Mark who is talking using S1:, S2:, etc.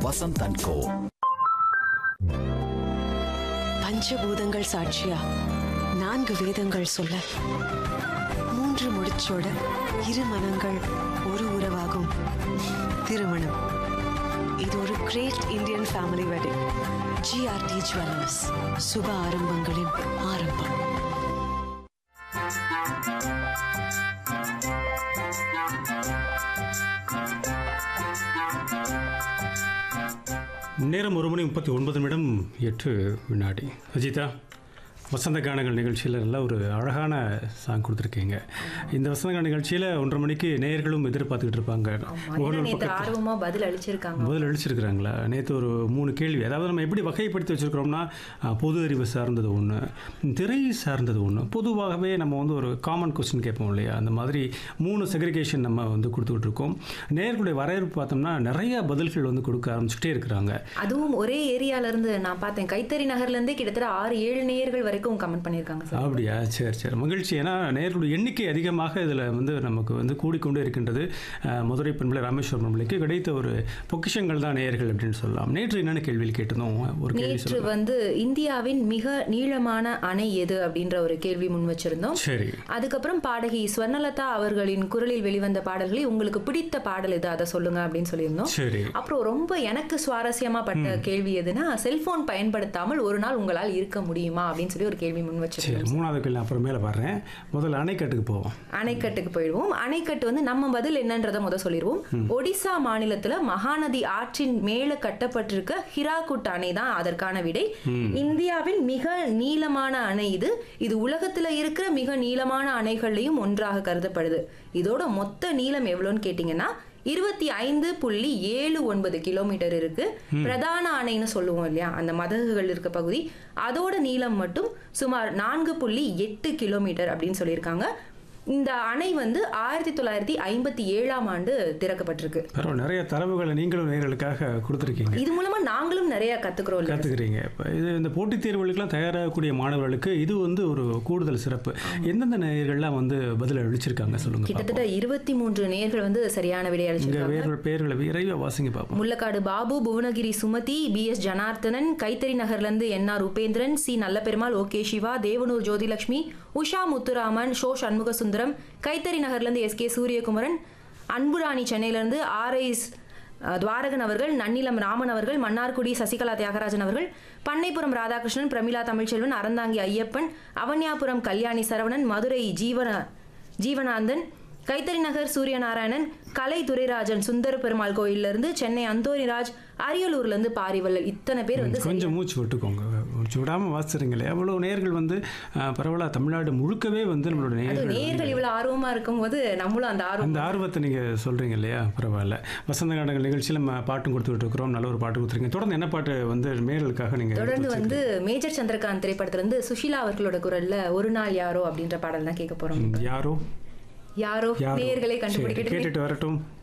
S1: Vasanth and கோ
S2: பஞ்சபூதங்கள் சாட்சியா நான்கு வேதங்கள் சொல்ல மூன்று முடிச்சோட இரு மனங்கள் ஒரு உறவாகும் திருமணம் இது ஒரு great Indian family wedding GRT jewellers சுப ஆரம்பங்களின் ஆரம்பம்
S3: நேரம் ஒரு மணி முப்பத்தி ஒன்பது நிமிடம் எட்டு வினாடி அஜிதா வசந்த கானங்கள் நிகழ்ச்சியில் நல்ல ஒரு அழகான சாங் கொடுத்துருக்கீங்க இந்த வசந்த கான நிகழ்ச்சியில் ஒன்றரை மணிக்கு நேயர்களும் எதிர்பார்த்துக்கிட்டு இருப்பாங்க
S4: ஏன்னா
S3: முகநூல்
S4: நேத்து
S3: பக்கத்தில்
S4: ஆர்வமா பதில் அளிச்சிருக்காங்க
S3: முதல்ல அழிச்சிருக்கிறாங்களா நேற்று ஒரு மூணு கேள்வி அதாவது நம்ம எப்படி வகைப்படுத்தி வச்சுருக்கிறோம்னா அஹ், பொது அறிவு சார்ந்தது ஒன்று திரை சார்ந்தது ஒன்று பொதுவாகவே நம்ம வந்து ஒரு காமன் கொஸ்டின் கேட்போம் இல்லையா அந்த மாதிரி மூணு செக்ரிகேஷன் நம்ம வந்து கொடுத்துக்கிட்டு இருக்கோம் நேர்களுடைய வரவேற்பு பார்த்தோம்னா நிறைய பதில்கள் வந்து கொடுக்க ஆரம்பிச்சுட்டே இருக்கிறாங்க
S4: அதுவும் ஒரே ஏரியால இருந்து நான் பார்த்தேன் கைத்தறி நகர்ல இருந்தே கிட்டத்தட்ட ஆறு ஏழு நேயர்கள் வரைக்கும் கமெண்ட் பண்ணிருக்காங்க சார்
S3: அப்படியா சரி சரி மகிழ்ச்சி ஏன்னா நேர்களுடைய எண்ணிக்கை அதிகமாக இதில் வந்து நமக்கு வந்து கூடிக்கொண்டே இருக்கின்றது அஹ், மதுரை பண்பலை ராமேஸ்வரம் பண்பலைக்கு கிடைத்த ஒரு பொக்கிஷங்கள் தான் நேயர்கள் அப்படின்னு சொல்லலாம் நேற்று என்னென்ன கேள்வியில் கேட்டிருந்தோம் ஒரு கேள்வி
S4: நேற்று
S3: சொல்லுங்க
S4: வந்து இந்தியாவின் மிக நீளமான அணை எது அப்படின்ற ஒரு கேள்வி முன் வச்சிருந்தோம்
S3: சரி
S4: அதுக்கப்புறம் பாடகி ஸ்வர்ணலதா அவர்களின் குரலில் வெளிவந்த பாடல்களில் உங்களுக்கு பிடித்த பாடல் எது அதை சொல்லுங்க அப்படின்னு சொல்லியிருந்தோம்
S3: சரி
S4: அப்புறம் ரொம்ப எனக்கு சுவாரஸ்யமா பட்ட கேள்வி எதுனா செல்போன் பயன்படுத்தாமல் ஒரு நாள் உங்களால் இருக்க முடியுமா அப்படின்னு சொல்லி ஒரு கேள்வி முன்
S3: சரி
S4: வச்சிருந்தோம்
S3: மூணாவது கேள்வி அப்புறமேல வர்றேன் முதல்ல அணைக்கட்டுக்கு போவோம்
S4: அணைக்கட்டுக்கு போயிடுவோம் அணைக்கட்டு வந்து நம்ம பதில் என்னன்றதை முத சொல்லிடுவோம் ஒடிசா மாநிலத்துல மகாநதி ஆற்றின் மேல கட்டப்பட்டிருக்க ஹிராகுட் அணை தான் அதற்கான விடை இந்தியாவின் மிக நீளமான அணை இது இது உலகத்துல இருக்கிற மிக நீளமான அணைகள்லையும் ஒன்றாக கருதப்படுது இதோட மொத்த நீளம் எவ்வளோன்னு கேட்டிங்கன்னா இருபத்தி ஐந்து புள்ளி ஏழு ஒன்பது கிலோமீட்டர் இருக்கு பிரதான அணைன்னு சொல்லுவோம் இல்லையா அந்த மதகுகள் இருக்க பகுதி அதோட நீளம் மட்டும் சுமார் நான்கு புள்ளி எட்டு கிலோமீட்டர் அப்படின்னு சொல்லியிருக்காங்க இந்த அணை வந்து ஆயிரத்தி தொள்ளாயிரத்தி ஐம்பத்தி ஏழாம் ஆண்டு திறக்கப்பட்டிருக்கு
S3: பரவாயில்ல நிறைய தரவுகளை நீங்களும் நேர்களுக்காக கொடுத்துருக்கீங்க
S4: இது மூலமா நாங்களும் நிறைய கத்துக்கிறோம் இல்லையா
S3: கற்றுக்கிறீங்க இப்போ இது இந்த போட்டித் தேர்வுகளுக்கெல்லாம் தயாராகக்கூடிய மாணவர்களுக்கு இது வந்து ஒரு கூடுதல் சிறப்பு எந்தெந்த நேயர்கள்லாம் வந்து பதில் அளிச்சிருக்காங்க சொல்லுங்க பார்ப்போம்.
S4: கிட்டத்தட்ட இருபத்தி மூன்று நேர்கள் வந்து சரியான விடை
S3: இங்க
S4: அளிச்சிருக்காங்க
S3: வேர்கள் பேர்களை விரைவாக வாசிங்க பார்ப்போம்
S4: முள்ளக்காடு பாபு புவனகிரி சுமதி பி எஸ் ஜனார்த்தனன் கைத்தறி நகர்ல இருந்து N R Upendran C Nallaperumal okay Shiva Devanur Jothilakshmi Usha Muthuraman ஷோ சண்முக சுந்தரம் கைத்தறி நகர்ல இருந்து எஸ் கே சூரியகுமரன் அன்புராணி சென்னையில இருந்து ஆர் ஐஸ் துவாரகன் அவர்கள் நன்னிலம் ராமன் அவர்கள் மன்னார்குடி சசிகலா தியாகராஜன் அவர்கள் பண்ணைப்புறம் ராதாகிருஷ்ணன் பிரமிளா தமிழ்ச்செல்வன் அறந்தாங்கி ஐயப்பன் அவன்யாபுரம் கல்யாணி சரவணன் மதுரை ஜீவன ஜீவனாந்தன் கைத்தறி நகர் சூரியநாராயணன் கலை துரைராஜன் சுந்தர பெருமாள் கோயில்ல இருந்து சென்னை அந்தோணிராஜ் அரியலூர்ல இருந்து பாரிவள்ளல் இத்தனை பேர் வந்து
S3: கொஞ்சம் மூச்சு விட்டுக்கோங்க மூச்சு விடாமல் வாசிச்சிருங்களே எவ்வளோ நேர்கள் வந்து அஹ், பரவாயில்ல தமிழ்நாடு முழுக்கவே வந்து நம்மளோட
S4: அது
S3: நேர்கள்
S4: நேர்கள் இவ்வளவு ஆர்வமா இருக்கும்போது நம்மளும் அந்த ஆர்வம்
S3: அந்த ஆர்வத்தை நீங்கள் சொல்கிறீங்க இல்லையா பரவாயில்ல வசந்த காண்டங்கள் நிகழ்ச்சியில் நம்ம பாட்டும் கொடுத்துட்டு இருக்கிறோம் நல்ல ஒரு பாட்டு கொடுத்துருக்கீங்க தொடர்ந்து என்ன பாட்டு வந்து மேர்களுக்காக நீங்கள்
S4: தொடர்ந்து வந்து மேஜர் சந்திரகாந்த் திரைப்படத்துல இருந்து சுஷீலா அவர்களோட குரல்ல ஒரு நாள் யாரோ அப்படின்ற பாடல் தான் கேட்க போறோம்
S3: யாரோ
S4: யாரோ
S3: யாரோ
S4: நேயர்களே
S3: சரி,
S4: கண்டுபிடிக்கிட்டு
S3: கேட்டுட்டு வரட்டும்